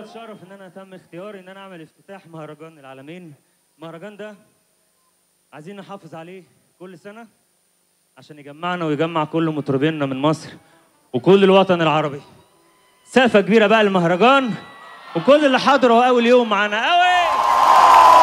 شرف ان انا تم اختياري ان انا اعمل افتتاح مهرجان العالمين المهرجان ده عايزين نحافظ عليه كل سنه عشان يجمعنا ويجمع كل مطربينا من مصر وكل الوطن العربي سقفه كبيره بقى المهرجان وكل اللي حضروا اول يوم معانا قوي